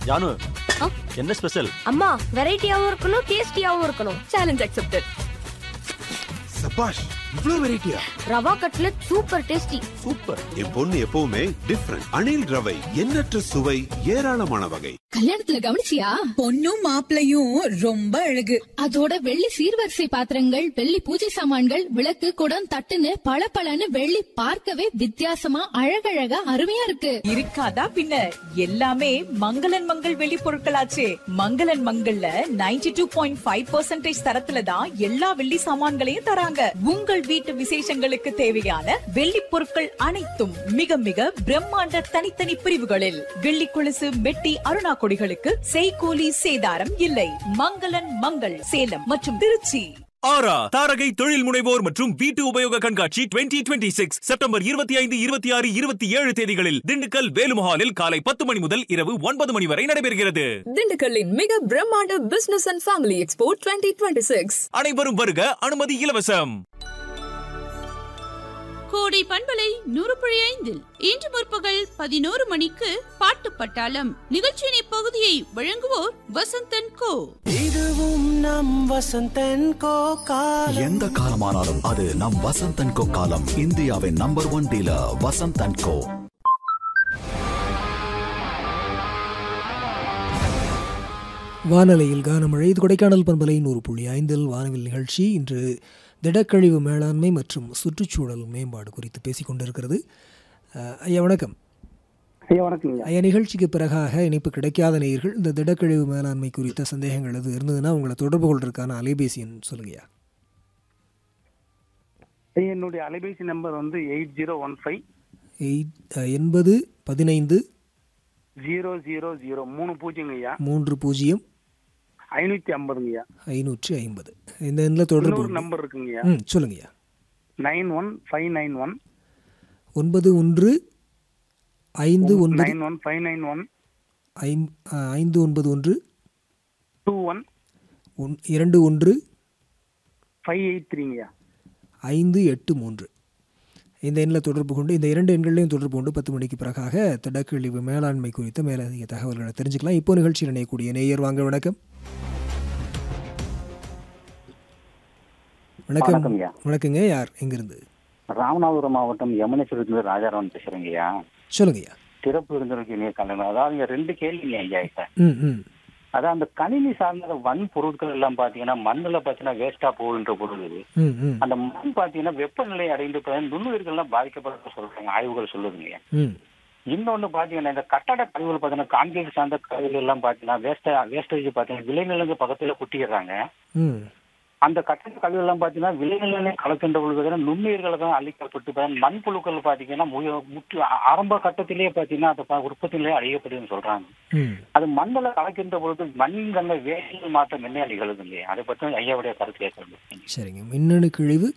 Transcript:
ஜானு ஆ? என்ன ஸ்பெஷல் அம்மா வெரைட்டியாவும் இருக்கணும் டேஸ்டியாவும் இருக்கணும் சேலஞ்ச் அக்செப்டட் சபாஷ் இவ்ளோ வெரைட்டியா rava cutlet super tasty super என் பொண்ணு எப்பவுமே டிஃப்ரெண்ட் அணில் ரவை எண்ணற்ற சுவை ஏராளமான வகை கல்யாணத்துல கவனிச்சியா பொண்ணும் மாப்பிளையும் ரொம்ப அழகு அதோட வெள்ளி சீர்வரிசை பாத்திரங்கள் வெள்ளி பூஜை சாமான்கள் விளக்கு குடம் தட்டுன்னு பளபளன்னு வெள்ளி பார்க்கவே வித்தியாசமா அழகழகா அருமையா இருக்கு இருக்காதா பின்ன எல்லாமே மங்களன் மங்கள் வெளி பொருட்களாச்சே மங்களன் மங்கள்ல 92.5% டூ பாயிண்ட் ஃபைவ் பர்சன்டேஜ் தரத்துல தான் எல்லா வெள்ளி சாமான்களையும் தராங்க உங்கள் வீட்டு விசேஷங்களுக்கு தேவையான வெள்ளி பொருட்கள் அனைத்தும் மிக மிக பிரம்மாண்ட தனித்தனி பிரிவுகளில் வெள்ளி கொலுசு மெட்டி அருணா கொடிகளுக்கு செய்கூலி சேதாரம் இல்லை மங்களன் மங்கள் சேலம் மற்றும் திருச்சி ஆரா தாரகை தொழில் முனைவோர் மற்றும் வீட்டு உபயோக கண்காட்சி 2026 சிக்ஸ் செப்டம்பர் இருபத்தி ஐந்து இருபத்தி ஆறு இருபத்தி ஏழு தேதிகளில் திண்டுக்கல் வேலுமஹாலில் காலை பத்து மணி முதல் இரவு ஒன்பது மணி வரை நடைபெறுகிறது திண்டுக்கல்லின் மிக பிரம்மாண்ட business and family expo twenty twenty six அனைவரும் வருக அனுமதி இலவசம் கோடை பண்பலை நூறு புள்ளி ஐந்தில் இன்று முற்பகல் பதினோரு மணிக்கு பாட்டு பட்டாளம் நிகழ்ச்சியின் இப்பகுதியை வழங்குவோர் வசந்தன் கோ இதுவும் நம் வசந்தன் கோ காலம் எந்த காலமானாலும் அது நம் வசந்த் அண்ட் கோ காலம் இந்தியாவின் number one dealer Vasanth and co வானலையில் கானமழை இது கொடைக்கானல் பண்பலை நூறு புள்ளி ஐந்தில் வானவில் நிகழ்ச்சி இன்று திடக்கழிவு மேலாண்மை மற்றும் சுற்றுச்சூழல் மேம்பாடு குறித்து பேசிக் கொண்டிருக்கிறது அஹ், ஐயா வணக்கம் ஐயா வணக்கங்க ஐயா நிகழ்ச்சிக்கு பிறகாக இணைப்பு கிடைக்காத நேயர்கள் இந்த திடக்கழிவு மேலாண்மை குறித்த சந்தேகங்கள் எது இருந்ததுன்னா உங்களை தொடர்பு கொள்றதுக்கான அலைபேசி எண் சொல்லுங்கய்யா ஐயா என்னுடைய அலைபேசி நம்பர் வந்து eight zero one five eight எண்பது பதினைந்து ஜீரோ ஜீரோ ஜீரோ மூணு பூஜ்ஜியங்க ஐயா மூன்று பூஜ்ஜியம் ஐநூத்தி ஐம்பதுங்க ஐயா ஐநூற்றி ஐம்பது இந்த எண்ணில் தொடர்பு இன்னொரு கொள்ளுங்க. நம்பர் இருக்குங்க ஐயா ம் சொல்லுங்கய்யா nine one five nine one ஒன்பது ஒன்று ஐந்து ஒன்பது nine one five nine one ஐம் அஹ், ஐந்து ஒன்பது ஒன்று டூ ஒன் ஒன் இரண்டு ஒன்று ஃபைவ் எயிட் த்ரீங்க ஐயா ஐந்து எட்டு மூன்று இந்த எண்ணில் தொடர்பு கொண்டு இந்த இரண்டு எண்களையும் தொடர்பு கொண்டு பத்து மணிக்கு பிறகாக திடக்கழிவு மேலாண்மை குறித்த மேலதிக தகவல்களை தெரிஞ்சுக்கலாம் இப்போ நிகழ்ச்சியில் இணையக்கூடிய நேயர் வாங்க வணக்கம் வணக்கம் வணக்கம்யா. வணக்கங்க யார் எங்கிருந்து ராமநாதபுரம் மாவட்டம் யமுனேஸ்வரத்துல ராஜாராமன் பேசுறேங்கய்யா சொல்லுங்கய்யா சிறப்பு விருந்தினருக்கு இனிய கலந்து அதாவது இங்க ரெண்டு கேள்விங்க ஐயா இப்ப ம் ம் அதான் அந்த கணினி சார்ந்த வன் பொருட்கள் எல்லாம் பாத்தீங்கன்னா மண்ணுல பாத்தீங்கன்னா வேஸ்டா போகுன்ற பொருள் இது ம் ம் அந்த மண் பாத்தீங்கன்னா வெப்பநிலை அடைந்து இப்ப நுண்ணுயிர்கள்லாம் பாதிக்கப்படுற சொல்றாங்க ஆய்வுகள் சொல்லுதுங்க ம் இன்னொன்னு பாத்தீங்கன்னா இந்த கட்டட கழிவுகள் பாத்தீங்கன்னா கான்கிரீட் சார்ந்த கழிவுகள் எல்லாம் பாத்தீங்கன்னா வேஸ்டா வேஸ்டேஜ் பாத்தீங்கன்னா விளைநிலங்க பக்கத்துல குட்டிடுறாங்க ம் அந்த கட்டட கழிவு எல்லாம் பாத்தீங்கன்னா விளைநிலை கலக்கின்ற பொழுது பாத்தீங்கன்னா நுண்ணுயிர்கள் தான் அழிக்கப்பட்டு பாத்தீங்கன்னா மண்புழுக்கள் பாத்தீங்கன்னா முய- முற்று ஆ- ஆரம்ப கட்டத்திலேயே பாத்தீங்கன்னா அது ப- உற்பத்தியிலே அழியப்படுதுன்னு சொல்றாங்க ம் அது மண்ணில் கலக்கின்ற பொழுது மண்ணின் தன்மை வேதியியல் மாற்றம் என்ன நிகழுது இல்லையா அதை பற்றி ஐயாவுடைய கருத்து கேட்கறது சரிங்க மின்னணு கழிவு